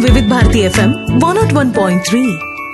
వివిధ Bharati FM one nought one point three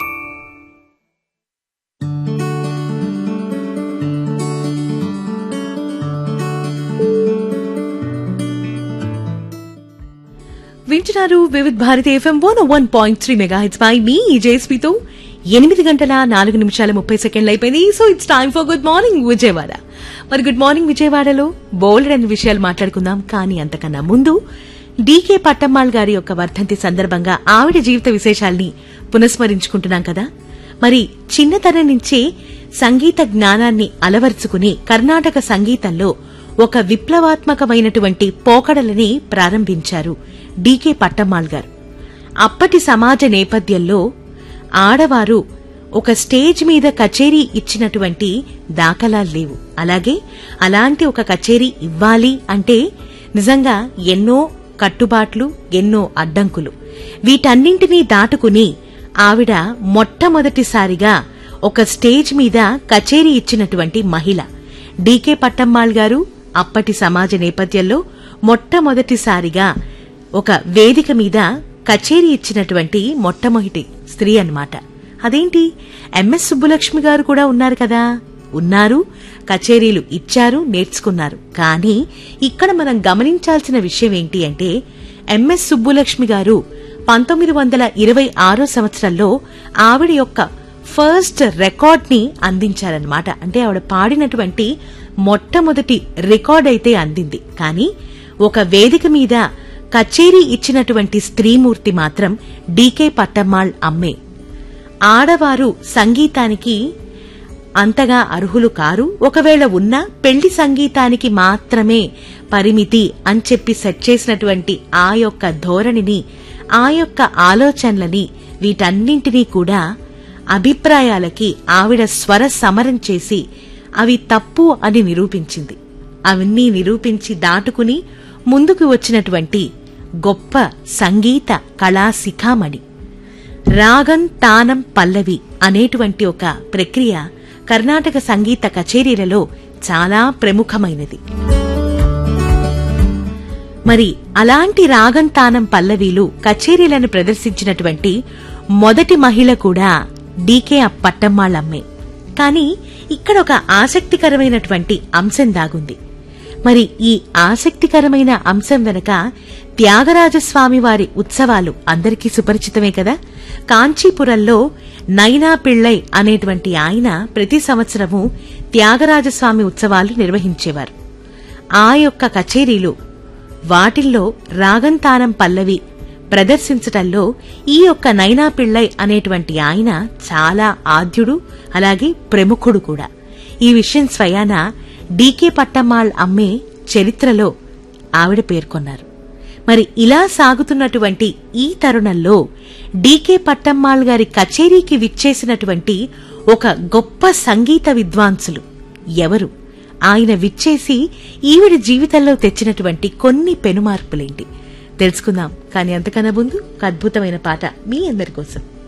వింటున్నారు Vividh Bharati FM one one point three mega hits పై మీ జేఎస్పీతో ఎనిమిది గంటల నాలుగు నిమిషాల ముప్పై సెకండ్లు అయిపోయింది so it's time for good morning Vijayawada మరి గుడ్ మార్నింగ్ విజయవాడలో బోల్డ్ అనే విషయాలు మాట్లాడుకుందాం కానీ అంతకన్నా ముందు డీకే పట్టమ్మాళ్ గారి యొక్క వర్ధంతి సందర్భంగా ఆవిడ జీవిత విశేషాల్ని పునస్మరించుకుంటున్నాం కదా మరి చిన్నతనం నుంచే సంగీత జ్ఞానాన్ని అలవర్చుకుని కర్ణాటక సంగీతంలో ఒక విప్లవాత్మకమైనటువంటి పోకడలని ప్రారంభించారు డీకే పట్టమ్మాళ్ గారు అప్పటి సమాజ నేపథ్యంలో ఆడవారు ఒక స్టేజ్ మీద కచేరీ ఇచ్చినటువంటి దాఖలాలు లేవు అలాగే అలాంటి ఒక కచేరీ ఇవ్వాలి అంటే నిజంగా ఎన్నో కట్టుబాట్లు ఎన్నో అడ్డంకులు వీటన్నింటినీ దాటుకుని ఆవిడ మొట్టమొదటిసారిగా ఒక స్టేజ్ మీద కచేరీ ఇచ్చినటువంటి మహిళ డీకే పట్టమ్మాళ్ గారు అప్పటి సమాజ నేపథ్యంలో మొట్టమొదటిసారిగా ఒక వేదిక మీద కచేరీ ఇచ్చినటువంటి మొట్టమొదటి స్త్రీ అన్నమాట అదేంటి ఎంఎస్ సుబ్బులక్ష్మి గారు కూడా ఉన్నారు కదా ఉన్నారు కచేరీలు ఇచ్చారు నేర్చుకున్నారు కానీ ఇక్కడ మనం గమనించాల్సిన విషయం ఏంటి అంటే ఎంఎస్ సుబ్బులక్ష్మి గారు పంతొమ్మిది వందల ఇరవై ఆరో సంవత్సరంలో ఆవిడ యొక్క ఫస్ట్ రికార్డ్ ని అందించారనమాట అంటే ఆవిడ పాడినటువంటి మొట్టమొదటి రికార్డ్ అయితే అందింది కానీ ఒక వేదిక మీద కచేరీ ఇచ్చినటువంటి స్త్రీమూర్తి మాత్రం డీకే పట్టమ్మాళ్ అమ్మే ఆడవారు సంగీతానికి అంతగా అర్హులు కారు ఒకవేళ ఉన్నా పెళ్లి సంగీతానికి మాత్రమే పరిమితి అని చెప్పి సెట్ చేసినటువంటి ఆ యొక్క ధోరణిని ఆ యొక్క ఆలోచనలని వీటన్నింటినీ కూడా అభిప్రాయాలకి ఆవిడ స్వర సమరం చేసి అవి తప్పు అని నిరూపించింది అవన్నీ నిరూపించి దాటుకుని ముందుకు వచ్చినటువంటి గొప్ప సంగీత కళా శిఖామణి రాగం తానం పల్లవి అనేటువంటి ఒక ప్రక్రియ కర్ణాటక సంగీత కచేరీలలో చాలా ప్రముఖమైనది మరి అలాంటి రాగం తానం పల్లవీలు కచేరీలను ప్రదర్శించినటువంటి మొదటి మహిళ కూడా డీకే పట్టమ్మాళ్ళమ్మే కానీ ఇక్కడ ఒక ఆసక్తికరమైనటువంటి అంశం దాగుంది మరి ఈ ఆసక్తికరమైన అంశం వెనుక త్యాగరాజస్వామి వారి ఉత్సవాలు అందరికీ సుపరిచితమే కదా కాంచీపురంలో నైనా పిళ్ళై అనేటువంటి ఆయన ప్రతి సంవత్సరము త్యాగరాజస్వామి ఉత్సవాలు నిర్వహించేవారు ఆ యొక్క కచేరీలు వాటిల్లో రాగంతానం పల్లవి ప్రదర్శించటంలో ఈ యొక్క నైనా పిళ్ళై అనేటువంటి ఆయన చాలా ఆద్యుడు అలాగే ప్రముఖుడు కూడా ఈ విషయం స్వయాన డీకే పట్టమ్మాళ్ అమ్మే చరిత్రలో ఆవిడ పేర్కొన్నారు మరి ఇలా సాగుతున్నటువంటి ఈ తరుణంలో డీకే పట్టమ్మాళ్ గారి కచేరీకి విచ్చేసినటువంటి ఒక గొప్ప సంగీత విద్వాంసులు ఎవరు ఆయన విచ్చేసి ఈవిడ జీవితంలో తెచ్చినటువంటి కొన్ని పెనుమార్పులేంటి తెలుసుకుందాం కానీ అంతకన్నా ముందు ఒక అద్భుతమైన పాట మీ అందరి కోసం